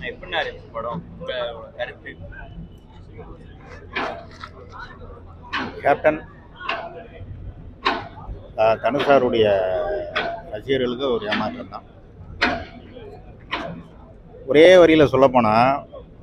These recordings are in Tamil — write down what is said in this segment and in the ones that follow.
எப்படின்னா இருந்துச்சு படம் உங்களோட கருத்து கேப்டன் அஹ், தனுஷாருடைய ரசிகர்களுக்கு ஒரு ஏமாற்றம் தான் ஒரே வரியில் சொல்லப்போனால்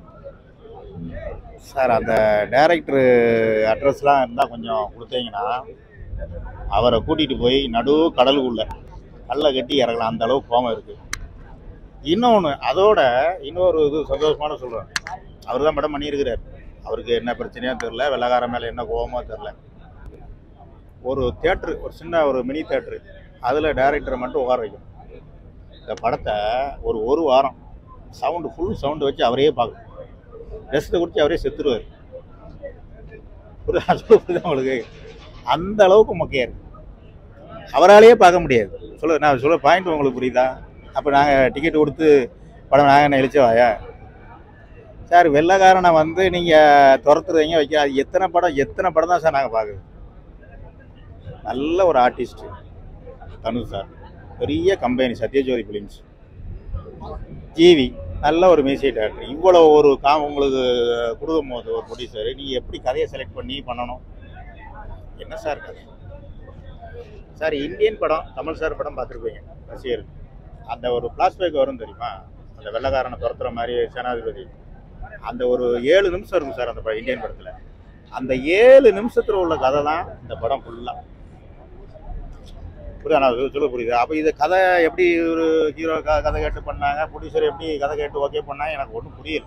சார் அந்த டைரக்டரு அட்ரஸ்லாம் இருந்தால் கொஞ்சம் கொடுத்தீங்கன்னா அவரை கூட்டிகிட்டு போய் நடு கடலுக்குள்ள கல்லை கட்டி இறங்கலாம் அந்த அளவுக்கு கோபம் இருக்குது இன்னொன்று அதோட இன்னொரு இது சந்தோஷமான சொல்கிறேன் அவர் தான் படம் பண்ணியிருக்கிறார் அவருக்கு என்ன பிரச்சனையோ தெரில வெள்ளக்காரன் மேலே என்ன கோபமோ தெரில ஒரு தேட்ரு ஒரு சின்ன ஒரு மினி தேட்ரு அதில் டைரக்டரை மட்டும் உட்கார வைக்கும் இந்த படத்தை ஒரு ஒரு வாரம் சவுண்டு ஃபுல் சவுண்டு வச்சு அவரே பார்க்கணும் ரெஸ்ட்டை குடிச்சு அவரே செத்துருவார் புரியுதா புரியுதா உங்களுக்கு அந்த அளவுக்கு மொக்கையா இருக்கு அவராலேயே பார்க்க முடியாது சொல்ல நான் சொல்ல பாயிண்ட் உங்களுக்கு புரியுதா அப்போ நாங்கள் டிக்கெட் கொடுத்து படம் நாங்கள் என்ன இழிச்சவாயா சார் வெள்ளைக்காரனை வந்து நீங்கள் துரத்துறீங்க வைக்க அது எத்தனை படம் எத்தனை படம் தான் சார் நாங்கள் பார்க்குறது நல்ல ஒரு ஆர்டிஸ்ட் தனுஷ் சார் பெரிய கம்பெனி சத்யஜோதி ஃபிலிம்ஸ் ஜிவி நல்ல ஒரு மியூசிக் டேரக்டர் இவ்வளோ ஒரு கா உங்களுக்கு கொடுக்கும் போது ஒரு ப்ரொடியூசர் நீங்கள் எப்படி கதையை செலக்ட் பண்ணி பண்ணணும் என்ன சார் கதை சார் இந்தியன் படம் கமல் சார் படம் பார்த்துருப்பீங்க ரசிகர் அந்த ஒரு ஃப்ளாஷ்பேக் வரும் தெரியுமா அந்த வெள்ளைக்காரனை துரத்துற மாதிரி சேனாதிபதி அந்த ஒரு ஏழு நிமிஷம் இருக்கும் சார் அந்த படம் இந்தியன் படத்தில் அந்த ஏழு நிமிஷத்தில் உள்ள கதை தான் இந்த படம் ஃபுல்லாக புரியுதா நான் சொல்ல- சொல்ல புரியுது அப்போ இது கதை எப்படி ஒரு ஹீரோ க கதை கேட்டு பண்ணாங்க ப்ரொடியூசர் எப்படி கதை கேட்டு ஓகே பண்ணாங்க எனக்கு ஒன்றும் புரியல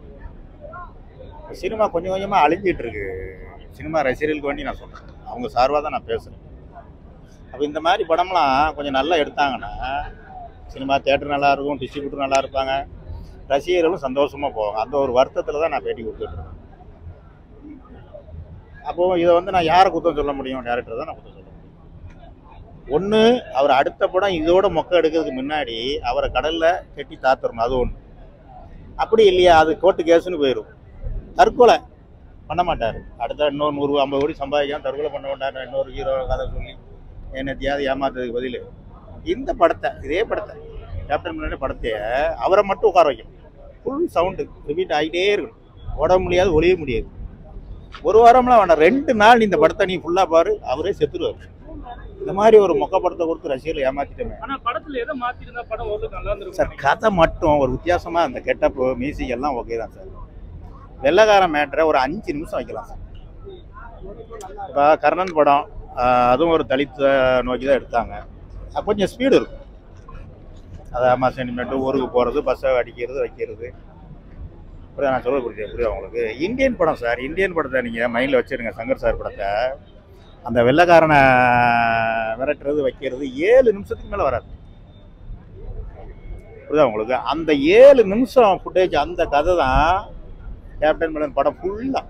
சினிமா கொஞ்சம் கொஞ்சமாக அழிஞ்சிட்டு இருக்கு சினிமா ரசிகர்களுக்கு வேண்டி நான் சொல்கிறேன் அவங்க சார்பாக தான் நான் பேசுகிறேன் அப்போ இந்த மாதிரி படம்லாம் கொஞ்சம் நல்லா எடுத்தாங்கன்னா சினிமா தேட்டர் நல்லா இருக்கும் டிஸ்ட்ரிபியூட்டர் நல்லா இருப்பாங்க ரசிகர்களும் சந்தோஷமாக போவாங்க அந்த ஒரு வருத்தத்தில் தான் நான் பேட்டி கொடுத்துட்ருக்கேன் அப்போது இதை வந்து நான் யாரை குத்தம் சொல்ல முடியும் டேரக்டர் தான் நான் குத்தம் சொல்ல முடியும் ஒன்று அவர் அடுத்த படம் இதோட மொக்க எடுக்கிறதுக்கு முன்னாடி அவரை கடலில் கட்டி தாத்துறணும் அது ஒன்று அப்படி இல்லையா அது கோர்ட்டு கேஸுன்னு போயிடும் தற்கொலை பண்ண மாட்டார் அடுத்த இன்னொரு நூறு ஐம்பது கோடி சம்பாதிக்காம தற்கொலை பண்ண மாட்டார் இன்னொரு ஹீரோ கதை சொல்லி என்னத்தையாவது ஏமாத்துறதுக்கு பதில் இந்த படத்தை இதே படத்தை கேப்டன் முன்னாடி படத்தைய அவரை மட்டும் உட்கார வைக்கணும் ஃபுல் சவுண்டு ரிப்பீட் ஆகிட்டே இருக்கணும் ஓட முடியாது ஒளிய முடியாது ஒரு வாரம்லாம் வேண்டாம் ரெண்டு நாள் நீ இந்த படத்தை நீ ஃபுல்லாக பாரு அவரே செத்துருவார் இந்த மாதிரி ஒரு மொக்க படத்தை கொடுத்து ரசிகர்களை ஏமாத்திட்டோமே ஆனா படத்துல எதை மாத்திருந்தா படம் ஓரளவுக்கு நல்லா சார் இருந்திருக்கும் கதை மட்டும் ஒரு வித்தியாசமாக அந்த கெட்டப்பு மியூசிக் எல்லாம் ஓகே தான் சார் வெள்ளக்காரன் மேட்ரை ஒரு அஞ்சு நிமிஷம் வைக்கலாம் சார் இப்போ கர்ணன் படம் ஆஹ், அதுவும் ஒரு தலித்தை நோக்கி தான் எடுத்தாங்க அது கொஞ்சம் ஸ்பீடு இருக்கும் அது அம்மா சென்டிமீட்டர் ஊருக்கு போகிறது பஸ்ஸை அடிக்கிறது வைக்கிறது புரியுதா நான் சொல்ல புரியுது புரியுதா உங்களுக்கு இந்தியன் படம் சார் இந்தியன் படத்தை நீங்கள் மைண்டில் வச்சுருங்க சங்கர் சார் படத்தை அந்த வெள்ளைக்காரனை விரட்டுறது வைக்கிறது ஏழு நிமிஷத்துக்கு மேலே வராது புரியுதா உங்களுக்கு அந்த ஏழு நிமிஷம் ஃபுட்டேஜ் அந்த கதை தான் கேப்டன் மிலன் படம் ஃபுல்லாக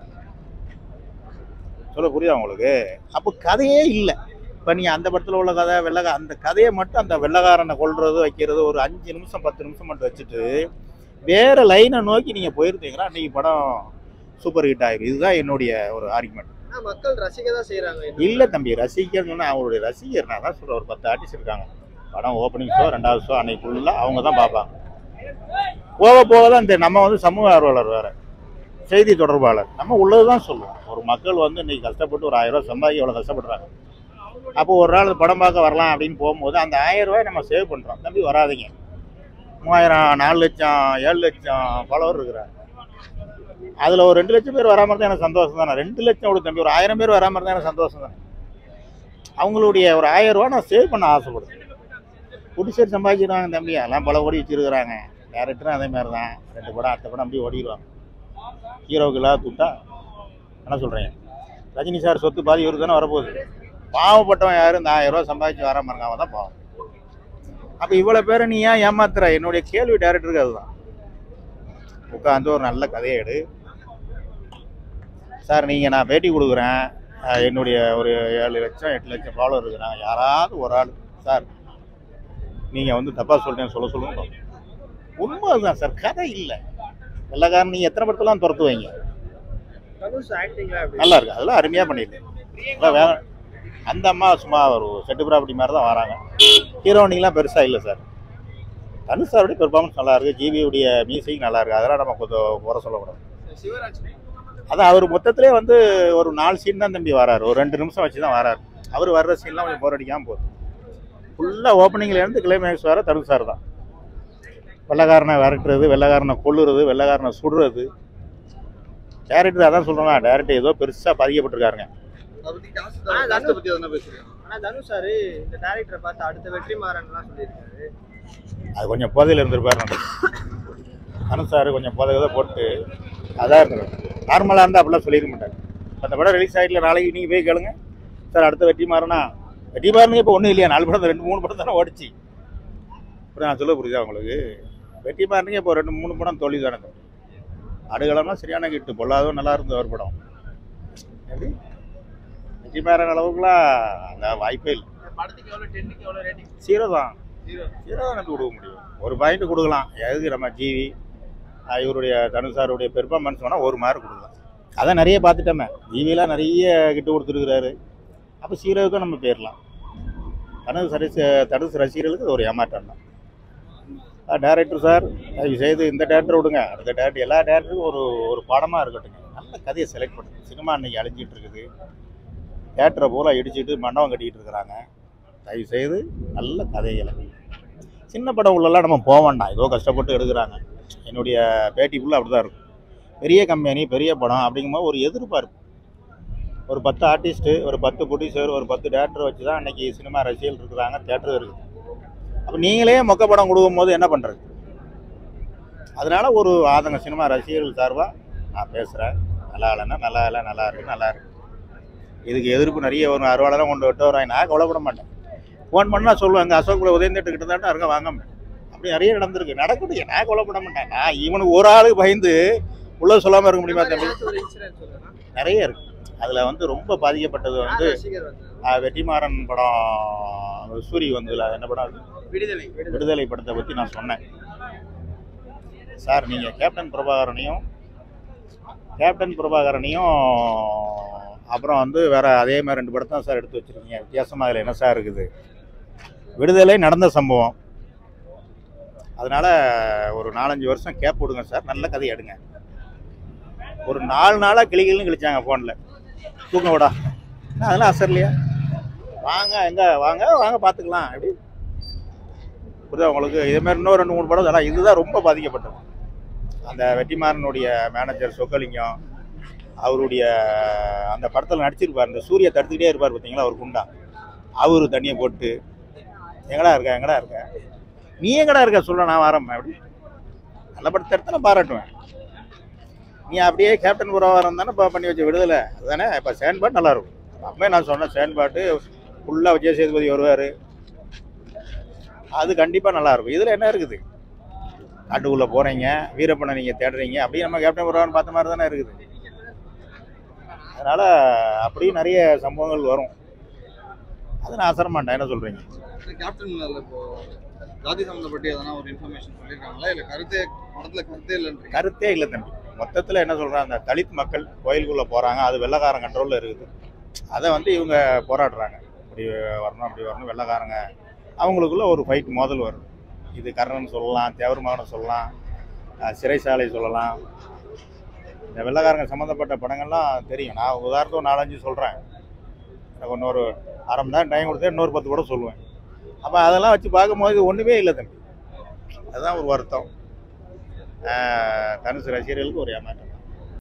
சொல்ல புரியுதா உங்களுக்கு அப்போ கதையே இல்லை இப்போ நீங்கள் அந்த படத்தில் உள்ள கதை வெள்ளக்கா அந்த கதையை மட்டும் அந்த வெள்ளைக்காரனை கொல்றது வைக்கிறது ஒரு அஞ்சு நிமிஷம் பத்து நிமிஷம் மட்டும் வச்சுட்டு வேற லைனை நோக்கி நீங்கள் போயிருந்தீங்கன்னா அன்றைக்கி படம் சூப்பர் ஹிட் ஆயிரும் இதுதான் என்னுடைய ஒரு ஆர்குமெண்ட் ஆனா மக்கள் ரசிக்க தான் செய்யறாங்க இல்லை தம்பி ரசிகர்னு சொன்னா அவங்களுடைய ரசிகர் நான் தான் சொல்கிறேன் ஒரு பத்து ஆர்டிஸ்ட் இருக்காங்க படம் ஓப்பனிங் ஷோ ரெண்டாவது ஷோ அன்னைக்கு ஃபுல்லாக அவங்க தான் பார்ப்பாங்க போக போக தான் இந்த நம்ம வந்து சமூக ஆர்வலர் வேற செய்தி தொடர்பாளர் நம்ம உள்ளது தான் சொல்லுவோம் ஒரு மக்கள் வந்து இன்னைக்கு கஷ்டப்பட்டு ஒரு ஆயிரம் ரூபாய் சம்பாதிக்க எவ்வளோ கஷ்டப்படுறாங்க அப்போ ஒரு நாள் படம் பார்க்க வரலாம் அப்படின்னு போகும்போது அந்த ஆயிரம் ரூபாய் நம்ம சேவ் பண்ணுறோம் தம்பி வராதீங்க மூவாயிரம் நாலு லட்சம் ஏழு லட்சம் ஃபாலோவர் இருக்கிறாங்க அதில் ஒரு ரெண்டு லட்சம் பேர் வராமல் இருந்தால் எனக்கு சந்தோஷம் தானே ரெண்டு லட்சம் ஒரு தம்பி ஒரு ஆயிரம் பேர் வராமல் இருந்தால் எனக்கு சந்தோஷம் தானே அவங்களுடைய ஒரு ஆயிரம் ரூபா நான் சேவ் பண்ண ஆசைப்படுறேன் புடிசர் சம்பாதிச்சிருவாங்க தம்பி எல்லாம் பல கோடி வச்சிருக்கிறாங்க டேரக்டரும் அதே மாதிரி தான் ரெண்டு படம் அடுத்த படம் அப்படியே ஓடிடுவாங்க ஹீரோவுக்கு இல்லாத துட்டா என்ன சொல்கிறீங்க ரஜினி சார் சொத்து பாதி இவருக்கு தானே வரப்போகுது பாவப்பட்டவன் யார் இந்த ஆயிரம் ரூபா சம்பாதிச்சு வராமல் இருக்கான் அவன் தான் பாவம் அப்போ இவ்வளோ பேரை நீ ஏன் ஏமாத்துற என்னுடைய கேள்வி டேரக்டருக்கு அதுதான் உட்காந்து ஒரு நல்ல கதையை எடு சார் நீங்கள் நான் பேட்டி கொடுக்குறேன் அஹ், என்னுடைய ஒரு ஏழு லட்சம் எட்டு லட்சம் ஃபாலோவர் இருக்கிறாங்க யாராவது ஒரு ஆள் சார் நீங்கள் வந்து தப்பாக சொல்லிட்டேன்னு சொல்ல சொல்லுங்க உண்மை அதுதான் சார் கதை இல்லை வெள்ளக்காரன் நீங்கள் எத்தனை படத்தெல்லாம் துரத்துவீங்க தனுஷ் ஆக்டிங்ல அப்படி நல்லா இருக்கு அதெல்லாம் அருமையாக பண்ணியிருக்கேன் அதான் வே அந்த அம்மா சும்மா ஒரு செட்டு ப்ராப்பர்ட்டி மாதிரி தான் வராங்க ஹீரோனிக்கெலாம் பெருசாக இல்லை சார் தனுஷாருடைய பெர்ஃபார்மன்ஸ் நல்லா இருக்கு ஜிவியுடைய மியூசிக் நல்லா இருக்கு அதெல்லாம் நம்ம கொஞ்சம் குறை சொல்லக்கூடாது சிவராஜ் அதான் அவர் மொத்தத்திலே வந்து ஒரு நாலு சீன் தான் தம்பி வராரு ஒரு ரெண்டு நிமிஷம் வச்சு தான் வராரு அவர் வர்ற சீன்லாம் கொஞ்சம் போர் அடிக்காமல் போகுது ஃபுல்லாக ஓப்பனிங்லேருந்து கிளைமேக்ஸ் வர தனுஷார் தான் வெள்ளக்காரனை விரட்டுறது வெள்ளக்காரனை கொல்லுறது வெள்ளக்காரனை சுடுறது டேரக்டர் அதான் சொல்கிறேன் டேரக்டர் ஏதோ பெருசாக பாதிக்கப்பட்டிருக்காருங்க அதை பத்தி காசு காசை பத்தி எதனா பேசுறீங்க ஆனா தனுஷ் சார் இந்த டேரக்டரை பார்த்து அடுத்த வெற்றி மாறன்லாம் சொல்லியிருக்காரு அது கொஞ்சம் போதையில் இருந்திருப்பாரு தனுஷார் கொஞ்சம் போதை தான் போட்டு அதான் இருந்திருக்கும் நார்மலாக இருந்தால் அப்படிலாம் சொல்லிட மாட்டாங்க அந்த படம் ரிலீஸ் ஆகிடல நாளைக்கு நீங்கள் போய் கேளுங்க சார் அடுத்த வெற்றி மாறனா வெற்றி மாறனுங்க இப்போ ஒன்றும் இல்லையா நாலு படம் ரெண்டு மூணு படம் தானே ஓடிச்சு அப்புறம் நான் சொல்ல புரியுதா உங்களுக்கு வெற்றி மாறனுங்க இப்போ ரெண்டு மூணு படம் தோல்வி தானே அடுகளம்லாம் சரியான கிட்டு பொல்லாதோ நல்லா இருந்தது ஒரு படம் எப்படி வெற்றி மாறன் அளவுக்குலாம் அந்த வாய்ப்பே இல்லை படத்துக்கு எவ்வளவு டென்னுக்கு எவ்வளவு ரேட்டிங் ஜீரோ தான் ஜீரோ ஜீரோ தான் கொடுக்க முடியும் ஒரு பாயிண்ட் கொடுக்கலாம் எதுக்கு நம்ம ஜிவி ஆஹ் இவருடைய தனுஷாருடைய பெர்ஃபார்மன்ஸ் வேணால் ஒரு மார்க் கொடுக்கலாம் அதான் நிறைய பார்த்துட்டோமே ஜிவிலாம் நிறைய கிட்ட கொடுத்துருக்குறாரு அப்போ சீரோவுக்கும் நம்ம போயிடலாம் தனுஷ் ரசி தனுஷ் ரசிகர்களுக்கு இது ஒரு ஏமாற்றம் தான் டேரக்டர் சார் தயவு செய்து இந்த டேரக்டர் விடுங்க அடுத்த டேரக்டர் எல்லா டேரக்டருக்கும் ஒரு ஒரு படமாக இருக்கட்டுங்க நல்ல கதையை செலக்ட் பண்ணுங்க சினிமா இன்னைக்கு அழிஞ்சிட்டு இருக்குது தேட்டரை பூரா இடிச்சிட்டு மண்டபம் கட்டிக்கிட்டு இருக்கிறாங்க தயவு செய்து நல்ல கதைகளை சின்ன படம் உள்ளெல்லாம் நம்ம போக வேண்டாம் ஏதோ கஷ்டப்பட்டு எடுக்கிறாங்க என்னுடைய பேட்டிக்குள்ளே அப்படி தான் இருக்கும் பெரிய கம்பெனி பெரிய படம் அப்படிங்கும்போது ஒரு எதிர்பார்ப்பு ஒரு பத்து ஆர்டிஸ்ட்டு ஒரு பத்து ப்ரொடியூசர் ஒரு பத்து டேரக்டர் வச்சு தான் இன்றைக்கி சினிமா ரசிகர்கள் இருக்கிறாங்க தேட்டர் இருக்குது அப்போ நீங்களே மொக்க படம் கொடுக்கும் போது என்ன பண்ணுறது அதனால ஒரு ஆதங்க சினிமா ரசிகர்கள் சார்பாக நான் பேசுகிறேன் நல்லா இல்லைன்னா நல்லா இல்லை நல்லா இருக்கு நல்லா இருக்கு இதுக்கு எதிர்ப்பு நிறைய வரும் அறுவாளெல்லாம் கொண்டு விட்டு வராங்க நான் கவலைப்பட மாட்டேன் ஃபோன் பண்ணால் சொல்லுவாங்க அசோக்குள்ள உதயந்துட்டு கிட்ட தான் இருங்க வாங்க அப்படி நிறைய நடந்திருக்கு நடக்கட்டும் நான் கவலைப்பட மாட்டேன் நான் இவனுக்கு ஒரு ஆளுக்கு பயந்து உள்ள சொல்லாமல் இருக்க முடியுமா தம்பி ஒரு இன்சிடென்ட் சொல்லுங்க நிறைய இருக்கு அதில் வந்து ரொம்ப பாதிக்கப்பட்டது வந்து ரசிகர் வந்து ஆஹ், வெற்றிமாறன் படம் சூரி வந்து என்ன படம் அது? விடுதலை விடுதலை விடுதலை படத்தை பற்றி நான் சொன்னேன் சார் நீங்கள் கேப்டன் பிரபாகரனையும் கேப்டன் பிரபாகரனையும் அப்புறம் வந்து வேற அதே மாதிரி ரெண்டு படத்தை தான் சார் எடுத்து வச்சிருக்கீங்க வித்தியாசமாக அதில் என்ன சார் இருக்குது விடுதலை நடந்த சம்பவம் அதனால ஒரு நாலஞ்சு வருஷம் கேப் விடுங்க சார் நல்ல கதை எடுங்க ஒரு நாலு நாளாக கிளிகிள்னு கிழிச்சாங்க ஃபோனில் தூங்க விடா என்ன, அதெல்லாம் அசர் இல்லையா வாங்க எங்க வாங்க வாங்க பார்த்துக்கலாம் எப்படி புரியுதா உங்களுக்கு இதே மாதிரி இன்னும் ரெண்டு மூணு படம் அதெல்லாம் இதுதான் ரொம்ப பாதிக்கப்பட்டது அந்த வெற்றிமாறனுடைய மேனேஜர் சொக்கலிங்கம் அவருடைய அந்த படத்தில் நடிச்சிருப்பார் இந்த சூரிய தடுத்துக்கிட்டே இருப்பார் பார்த்தீங்களா அவர் குண்டா அவரு தண்ணியை போட்டு எங்கடா இருக்க எங்கடா இருக்க நீ எங்கடா இருக்க சொல்ல நான் வரேன் அப்படி நல்ல படத்தை எடுத்து நான் பாராட்டுவேன் நீ அப்படியே கேப்டன் புறவாரம் தானே இப்போ பண்ணி வச்ச விடுதலை அதுதானே இப்போ சேன்பாட் நல்லா இருக்கும் அப்பவே நான் சொன்னேன் சேன்பாட்டு ஃபுல்லாக விஜய் சேதுபதி வருவார் அது கண்டிப்பாக நல்லா இருக்கும் இதில் என்ன இருக்குது காட்டுக்குள்ளே போகிறீங்க வீரப்பனை நீங்கள் தேடுறீங்க அப்படியே நம்ம கேப்டன் புறவாரம் பார்த்த மாதிரி தானே இருக்குது அதனால் அப்படியும் நிறைய சம்பவங்கள் வரும் அது நான் அசர மாட்டேன் என்ன சொல்கிறீங்க கேப்டன் மேல இப்போ ஜாதி சம்மந்தப்பட்டு எதனா ஒரு இன்ஃபர்மேஷன் சொல்லியிருக்காங்களா இல்ல கருத்தே படத்துல கருத்தே இல்லைன்றீங்க கருத்தே இல்லை தம்பி மொத்தத்தில் என்ன சொல்கிறேன் அந்த தலித் மக்கள் கோயிலுக்குள்ளே போகிறாங்க அது வெள்ளக்காரன் கண்ட்ரோலில் இருக்குது அதை வந்து இவங்க போராடுறாங்க இப்படி வரணும் அப்படி வரணும் வெள்ளக்காரங்க அவங்களுக்குள்ள ஒரு ஃபைட் மோதல் வரும் இது கர்ணன் சொல்லலாம் தேவர் மகனை சொல்லலாம் அஹ் சிறைசாலை சொல்லலாம் இந்த வெள்ளக்காரங்க சம்மந்தப்பட்ட படங்கள்லாம் தெரியும் நான் உதாரணத்துக்கு ஒரு நாலஞ்சு சொல்கிறேன் எனக்கு இன்னொரு அரை மணி நேரம் டைம் கொடுத்தா இன்னொரு பத்து கூட சொல்லுவேன் அப்போ அதெல்லாம் வச்சு பார்க்கும்போது இது ஒன்றுமே இல்லை தம்பி அதுதான் ஒரு வருத்தம் ஆஹ் தனுசு ரசிகர்களுக்கு ஒரு ஏமாற்றம்